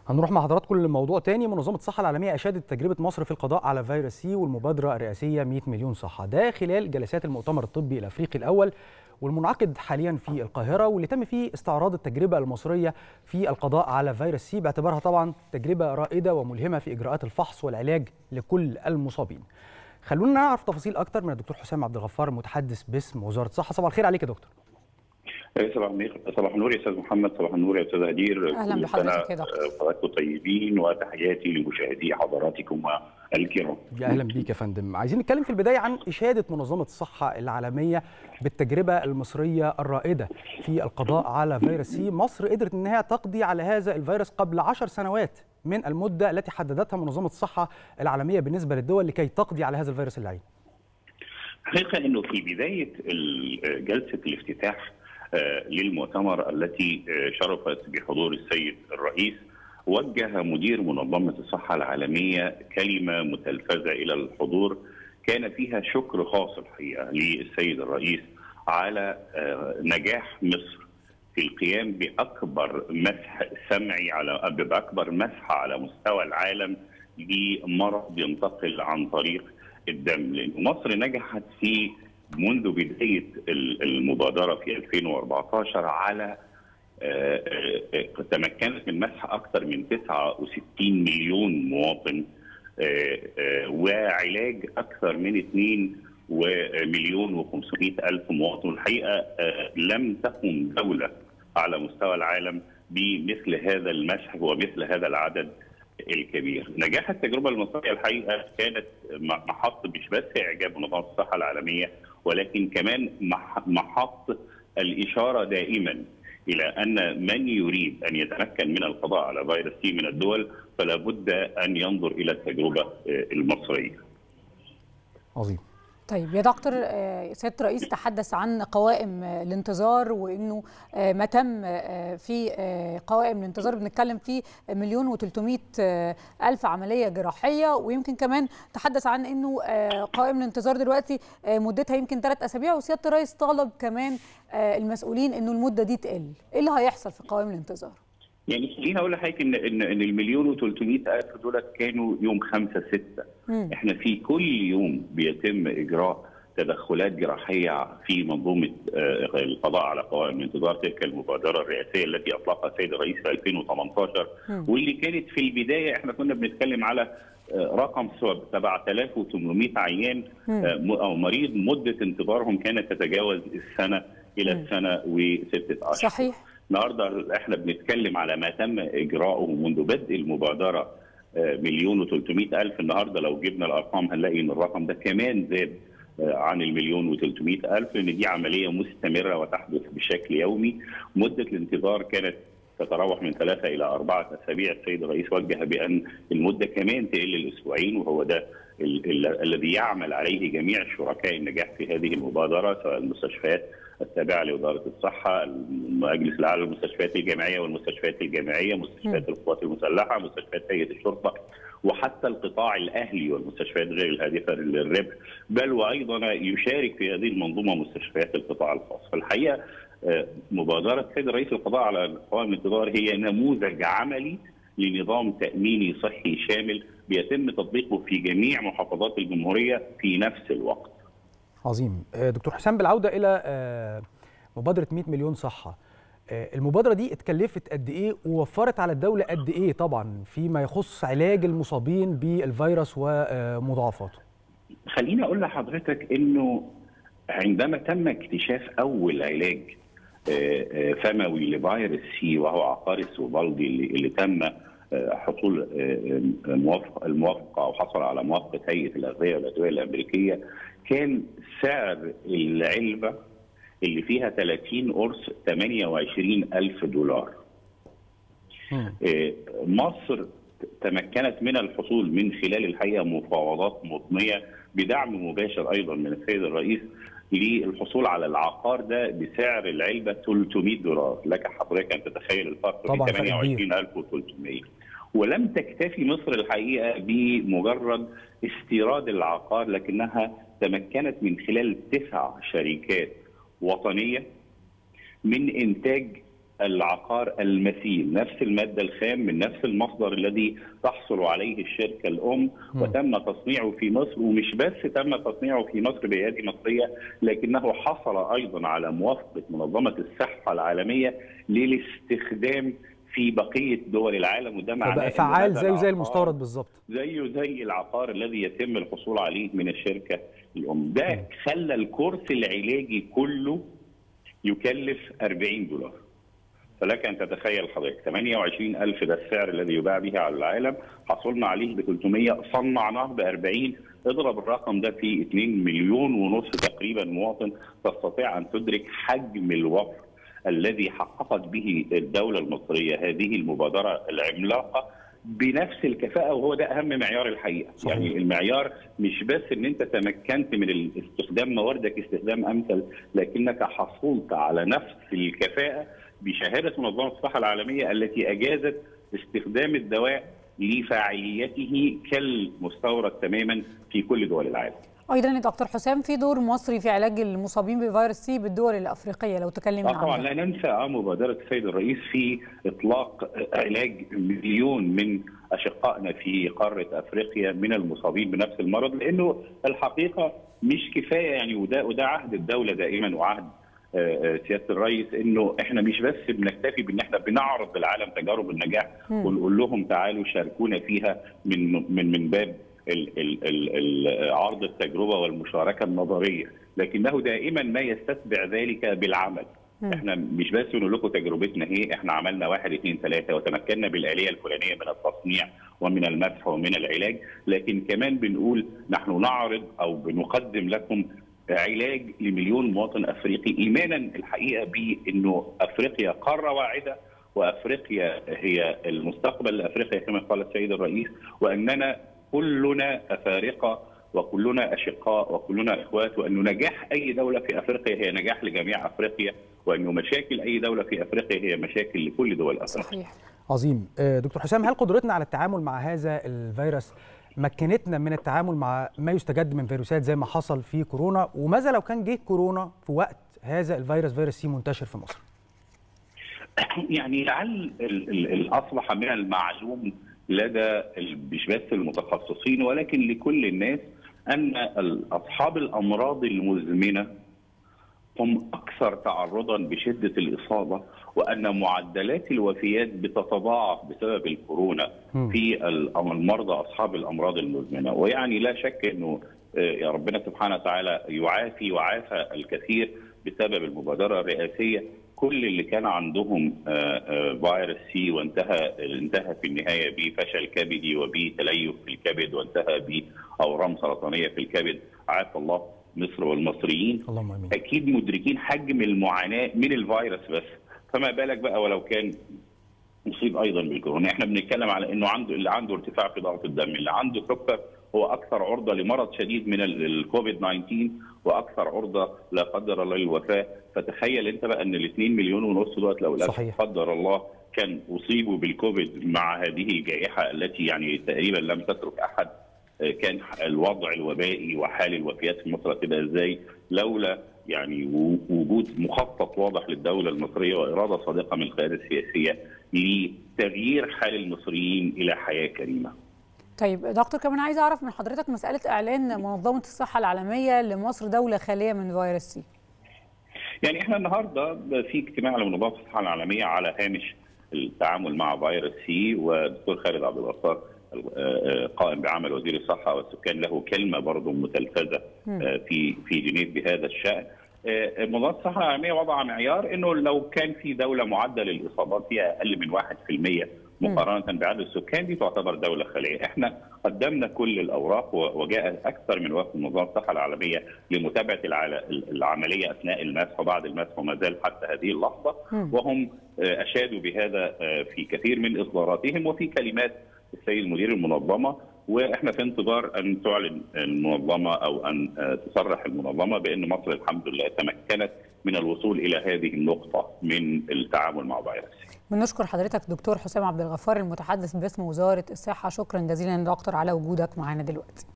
هنروح مع حضراتكم لموضوع تاني منظمة الصحة العالمية أشادت تجربة مصر في القضاء على فيروس سي والمبادرة الرئاسية 100 مليون صحة ده خلال جلسات المؤتمر الطبي الأفريقي الأول والمنعقد حاليا في القاهرة واللي تم فيه استعراض التجربة المصرية في القضاء على فيروس سي باعتبارها طبعا تجربة رائدة وملهمة في إجراءات الفحص والعلاج لكل المصابين خلونا نعرف تفاصيل أكتر من الدكتور حسام عبد الغفار المتحدث باسم وزارة الصحة صباح الخير عليك يا دكتور صباح النور صباح النور يا استاذ محمد صباح النور يا استاذ هدير اهلا بحضرتك يا دكتور حضراتكم طيبين وتحياتي لمشاهدي حضراتكم الكرام يا اهلا بيك يا فندم عايزين نتكلم في البدايه عن اشاده منظمه الصحه العالميه بالتجربه المصريه الرائده في القضاء على فيروس سي مصر قدرت انها تقضي على هذا الفيروس قبل عشر سنوات من المده التي حددتها منظمه الصحه العالميه بالنسبه للدول لكي تقضي على هذا الفيروس اللعين حقيقه انه في بدايه جلسه الافتتاح للمؤتمر التي شرفت بحضور السيد الرئيس وجه مدير منظمه الصحه العالميه كلمه متلفزه الى الحضور كان فيها شكر خاص الحقيقه للسيد الرئيس على نجاح مصر في القيام باكبر مسح سمعي على باكبر مسح على مستوى العالم لمرض ينتقل عن طريق الدم لان مصر نجحت في منذ بدايه المبادره في 2014 على تمكنت من مسح اكثر من 69 مليون مواطن وعلاج اكثر من 2 مليون و500 الف مواطن الحقيقه لم تقم دوله على مستوى العالم بمثل هذا المسح ومثل هذا العدد الكبير. نجاح التجربه المصريه الحقيقه كانت محط مش بس اعجاب منظمه الصحه العالميه ولكن كمان محط الاشاره دائما الى ان من يريد ان يتمكن من القضاء على فيروس سي من الدول فلا بد ان ينظر الى التجربه المصريه. عظيم. طيب يا دكتور سياده الرئيس تحدث عن قوائم الانتظار وانه ما تم في قوائم الانتظار بنتكلم في مليون و300 الف عمليه جراحيه ويمكن كمان تحدث عن انه قوائم الانتظار دلوقتي مدتها يمكن ثلاث اسابيع وسياده الرئيس طالب كمان المسؤولين انه المده دي تقل ايه اللي هيحصل في قوائم الانتظار يعني خليني اقول لحضرتك ان ان ان المليون و300 الف دولت كانوا يوم 5 6 احنا في كل يوم بيتم اجراء تدخلات جراحيه في منظومه القضاء على قوائم الانتظار تلك المبادره الرئاسيه التي اطلقها السيد الرئيس في 2018 واللي كانت في البدايه احنا كنا بنتكلم على رقم 7800 عيان او مريض مده انتظارهم كانت تتجاوز السنه الى السنه وسته اشهر صحيح النهارده احنا بنتكلم على ما تم اجراؤه منذ بدء المبادره مليون و300 الف النهارده لو جبنا الارقام هنلاقي ان الرقم ده كمان زاد عن المليون و300 الف لان دي عمليه مستمره وتحدث بشكل يومي مده الانتظار كانت تتراوح من ثلاثه الى اربعه اسابيع السيد الرئيس وجه بان المده كمان تقل الاسبوعين وهو ده الذي يعمل عليه جميع شركاء النجاح في هذه المبادره سواء المستشفيات التابعه لوزاره الصحه، مجلس العالم للمستشفيات الجامعيه والمستشفيات الجامعيه، مستشفيات القوات المسلحه، مستشفيات هيئه الشرطه وحتى القطاع الاهلي والمستشفيات غير الهادفه للربح، بل وايضا يشارك في هذه المنظومه مستشفيات القطاع الخاص، فالحقيقه مبادره سيد رئيس القضاء على قوائم الانتظار هي نموذج عملي لنظام تاميني صحي شامل بيتم تطبيقه في جميع محافظات الجمهوريه في نفس الوقت. عظيم دكتور حسام بالعوده الى مبادره 100 مليون صحه المبادره دي اتكلفت قد ايه ووفرت على الدوله قد ايه طبعا فيما يخص علاج المصابين بالفيروس ومضاعفاته خليني اقول لحضرتك انه عندما تم اكتشاف اول علاج فموي لفيروس سي وهو عقار السوبالدي اللي, اللي تم حصول الموافقه او حصل على موافقه هيئه الاغذيه والادويه الامريكيه كان سعر العلبه اللي فيها 30 قرص 28 ألف دولار. مصر تمكنت من الحصول من خلال الحقيقه مفاوضات مضنيه بدعم مباشر ايضا من السيد الرئيس للحصول على العقار ده بسعر العلبه 300 دولار، لك حضرتك ان تتخيل الفرق طبعا في 28300 ولم تكتفي مصر الحقيقه بمجرد استيراد العقار لكنها تمكنت من خلال تسع شركات وطنيه من انتاج العقار المثيل نفس المادة الخام من نفس المصدر الذي تحصل عليه الشركة الأم وتم تصنيعه في مصر ومش بس تم تصنيعه في مصر بأيادي مصرية لكنه حصل أيضا على موافقة منظمة الصحة العالمية للاستخدام في بقيه دول العالم وده معناه فبقى فعال زيه زي المستورد بالظبط زيه زي العقار الذي يتم الحصول عليه من الشركه الام ده خلى الكورس العلاجي كله يكلف 40 دولار فلك ان تتخيل حضرتك 28000 ده السعر الذي يباع به على العالم حصلنا عليه ب 300 صنعناه ب 40 اضرب الرقم ده في 2 مليون ونص تقريبا مواطن تستطيع ان تدرك حجم الوفر الذي حققت به الدوله المصريه هذه المبادره العملاقه بنفس الكفاءه وهو ده اهم معيار الحقيقه صحيح. يعني المعيار مش بس ان انت تمكنت من استخدام مواردك استخدام امثل لكنك حصلت على نفس الكفاءه بشهاده منظمه الصحه العالميه التي اجازت استخدام الدواء لفاعليته كالمستورد تماما في كل دول العالم. ايضا يا دكتور حسام في دور مصري في علاج المصابين بفيروس سي بالدول الافريقيه لو تكلمنا عنها طبعا لا ننسى مبادره السيد الرئيس في اطلاق علاج مليون من اشقائنا في قاره افريقيا من المصابين بنفس المرض لانه الحقيقه مش كفايه يعني وده وده عهد الدوله دائما وعهد سياده الرئيس انه احنا مش بس بنكتفي بان احنا بنعرض للعالم تجارب النجاح ونقول لهم تعالوا شاركونا فيها من من من باب ال ال ال عرض التجربه والمشاركه النظريه لكنه دائما ما يستتبع ذلك بالعمل م. احنا مش بس نقول لكم تجربتنا ايه احنا عملنا واحد اثنين ثلاثه وتمكنا بالاليه الفلانيه من التصنيع ومن المسح ومن العلاج لكن كمان بنقول نحن نعرض او بنقدم لكم علاج لمليون مواطن افريقي ايمانا الحقيقه بانه افريقيا قاره واعده وافريقيا هي المستقبل لافريقيا كما قال السيد الرئيس واننا كلنا افارقه وكلنا اشقاء وكلنا اخوات وانه نجاح اي دوله في افريقيا هي نجاح لجميع افريقيا وانه مشاكل اي دوله في افريقيا هي مشاكل لكل دول افريقيا. صحيح. عظيم دكتور حسام هل قدرتنا على التعامل مع هذا الفيروس مكنتنا من التعامل مع ما يستجد من فيروسات زي ما حصل في كورونا وماذا لو كان جه كورونا في وقت هذا الفيروس فيروس سي منتشر في مصر؟ يعني لعل الاصبح من المعلوم لدى مش بس المتخصصين ولكن لكل الناس ان اصحاب الامراض المزمنه هم اكثر تعرضا بشده الاصابه وان معدلات الوفيات بتتضاعف بسبب الكورونا في المرضى اصحاب الامراض المزمنه ويعني لا شك انه يا ربنا سبحانه وتعالى يعافي وعافى الكثير بسبب المبادره الرئاسيه كل اللي كان عندهم فيروس سي وانتهى انتهى في النهايه بفشل كبدي وبتليف في الكبد وانتهى باورام سرطانيه في الكبد عافى الله مصر والمصريين اللهم امين اكيد مدركين حجم المعاناه من الفيروس بس فما بالك بقى ولو كان مصيب ايضا بالكورونا احنا بنتكلم على انه عنده اللي عنده ارتفاع في ضغط الدم اللي عنده سكر هو اكثر عرضه لمرض شديد من الكوفيد 19 واكثر عرضه لا قدر الله للوفاه فتخيل انت بقى ان ال 2 مليون ونص دولت لو لا قدر الله كان اصيبوا بالكوفيد مع هذه الجائحه التي يعني تقريبا لم تترك احد كان الوضع الوبائي وحال الوفيات في مصر هتبقى ازاي لولا يعني وجود مخطط واضح للدوله المصريه واراده صادقه من القياده السياسيه لتغيير حال المصريين الى حياه كريمه. طيب دكتور كمان عايزه اعرف من حضرتك مساله اعلان منظمه الصحه العالميه لمصر دوله خاليه من فيروس سي. يعني احنا النهارده في اجتماع لمنظمه الصحه العالميه على هامش التعامل مع فيروس سي والدكتور خالد عبد الغفار قائم بعمل وزير الصحه والسكان له كلمه برضه متلفزه في في جنيف بهذا الشان. منظمه الصحه العالميه وضع معيار انه لو كان في دوله معدل الاصابات فيها اقل من 1% مقارنه بعدد السكان دي تعتبر دوله خاليه، احنا قدمنا كل الاوراق وجاء اكثر من وفد منظمه الصحه العالميه لمتابعه العمليه اثناء المسح وبعد المسح وما زال حتى هذه اللحظه وهم اشادوا بهذا في كثير من اصداراتهم وفي كلمات السيد مدير المنظمه واحنا في انتظار ان تعلن المنظمه او ان تصرح المنظمه بان مصر الحمد لله تمكنت من الوصول الى هذه النقطه من التعامل مع فيروس بنشكر حضرتك دكتور حسام عبد الغفار المتحدث باسم وزاره الصحه شكرا جزيلا دكتور على وجودك معنا دلوقتي